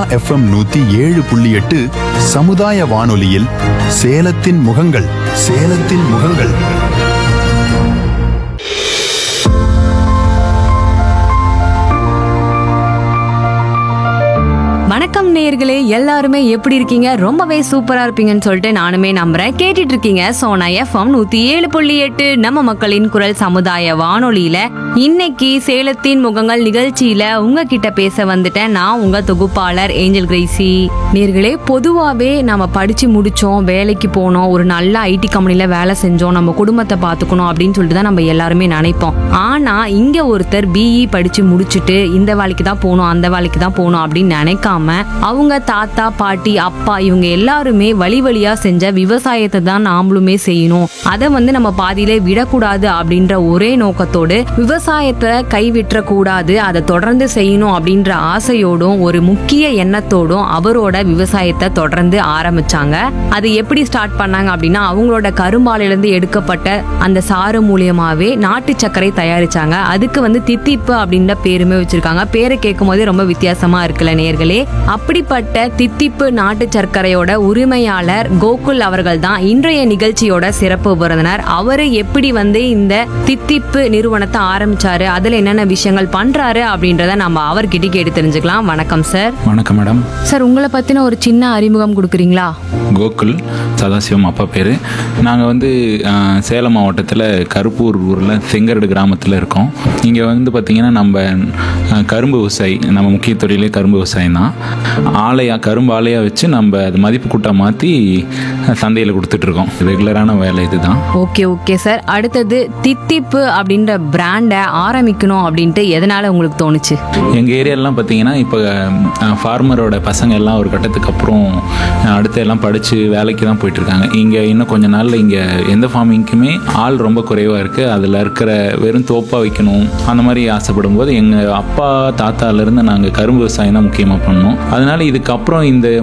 FM நூத்தி ஏழு புள்ளி எட்டு சமுதாய வானொலியில் சேலத்தின் முகங்கள் சேலத்தின் முகங்கள் வணக்கம் நேயர்களே எல்லாருமே எப்படி இருக்கீங்க ரொம்பவே சூப்பரா இருப்பீங்கன்னு சொல்லிட்டு நானுமே நம்புறேன் கேட்டுட்டு இருக்கீங்க சோனா எஃப்எம் நூத்தி ஏழு புள்ளி எட்டு நம்ம மக்களின் குரல் சமுதாய வானொலியில இன்னைக்கு சேலத்தின் முகங்கள் நிகழ்ச்சியில உங்ககிட்ட பேச வந்துட்டேன் நான் உங்க தொகுப்பாளர் ஏஞ்சல் கிரேசி நேர்களே பொதுவாவே நம்ம படிச்சு முடிச்சோம் வேலைக்கு போனோம் ஒரு நல்ல ஐடி கம்பெனில வேலை செஞ்சோம் நம்ம குடும்பத்தை பார்த்துக்கணும் அப்படின்னு சொல்லிட்டு தான் நம்ம எல்லாருமே நினைப்போம் ஆனா இங்க ஒருத்தர் பிஇ படிச்சு முடிச்சுட்டு இந்த வேலைக்கு தான் போகணும் அந்த வேலைக்கு தான் போகணும் அப்படின்னு நினைக்காம அவங்க தாத்தா பாட்டி அப்பா இவங்க எல்லாருமே வழி வழியா செஞ்ச விவசாயத்தை தான் நாமளுமே செய்யணும் அதை வந்து நம்ம பாதியிலே விடக்கூடாது அப்படின்ற ஒரே நோக்கத்தோடு விவசாயத்தை கைவிட்டுற கூடாது அதை தொடர்ந்து செய்யணும் அப்படின்ற ஆசையோடும் ஒரு முக்கிய எண்ணத்தோடும் அவரோட விவசாயத்தை தொடர்ந்து ஆரம்பிச்சாங்க அது எப்படி ஸ்டார்ட் பண்ணாங்க அப்படின்னா அவங்களோட கரும்பாலிலிருந்து எடுக்கப்பட்ட அந்த சாறு மூலியமாவே நாட்டு சர்க்கரை தயாரிச்சாங்க அதுக்கு வந்து தித்திப்பு அப்படின்ற பேருமே வச்சிருக்காங்க பேரை கேட்கும் போதே ரொம்ப வித்தியாசமா இருக்குல்ல நேர்களே அப்படிப்பட்ட தித்திப்பு நாட்டு சர்க்கரையோட உரிமையாளர் கோகுல் அவர்கள் தான் இன்றைய நிகழ்ச்சியோட சிறப்பு விருந்தினர் அவரு எப்படி வந்து இந்த தித்திப்பு நிறுவனத்தை ஆரம்பிச்சாரு அதுல என்னென்ன விஷயங்கள் பண்றாரு அப்படின்றத நம்ம அவர்கிட்ட கேட்டு தெரிஞ்சுக்கலாம் வணக்கம் சார் வணக்கம் மேடம் சார் உங்களை பத்தின ஒரு சின்ன அறிமுகம் கொடுக்குறீங்களா கோகுல் சதாசிவம் அப்பா பேர் நாங்கள் வந்து ஆஹ், சேலம் மாவட்டத்தில் கருப்பூர் ஊரில் செங்கரடு கிராமத்தில் இருக்கோம் இங்கே வந்து பார்த்திங்கன்னா நம்ம ஆஹ், கரும்பு விவசாயி நம்ம முக்கிய தொழிலே கரும்பு விவசாயம் தான் ஆலையா கரும்பு ஆலையா வச்சு நம்ம அது மதிப்பு கூட்டாக மாற்றி சந்தையில் கொடுத்துட்ருக்கோம் ரெகுலரான வேலை இதுதான் ஓகே ஓகே சார் அடுத்தது தித்திப்பு அப்படின்ற பிராண்டை ஆரம்பிக்கணும் அப்படின்ட்டு எதனால உங்களுக்கு தோணுச்சு எங்கள் ஏரியாலலாம் பார்த்தீங்கன்னா இப்போ ஃபார்மரோட பசங்க எல்லாம் ஒரு கட்டத்துக்கு அப்புறம் அஹ், அடுத்து எல்லாம் படித்து வேலைக்கு தான் போயிட்டுருக்காங்க இங்கே இன்னும் கொஞ்ச நாளில் இங்கே எந்த ஃபார்மிங்க்குமே ஆள் ரொம்ப குறைவாக இருக்குது அதில் இருக்கிற வெறும் தோப்பாக வைக்கணும் அந்த மாதிரி ஆசைப்படும் போது எங்கள் அப்பா தாத்தாலேருந்து நாங்கள் கரும்பு விவசாயம் தான் முக்கியமாக பண்ணோம் அதனால இதுக்கப்புறம் இந்த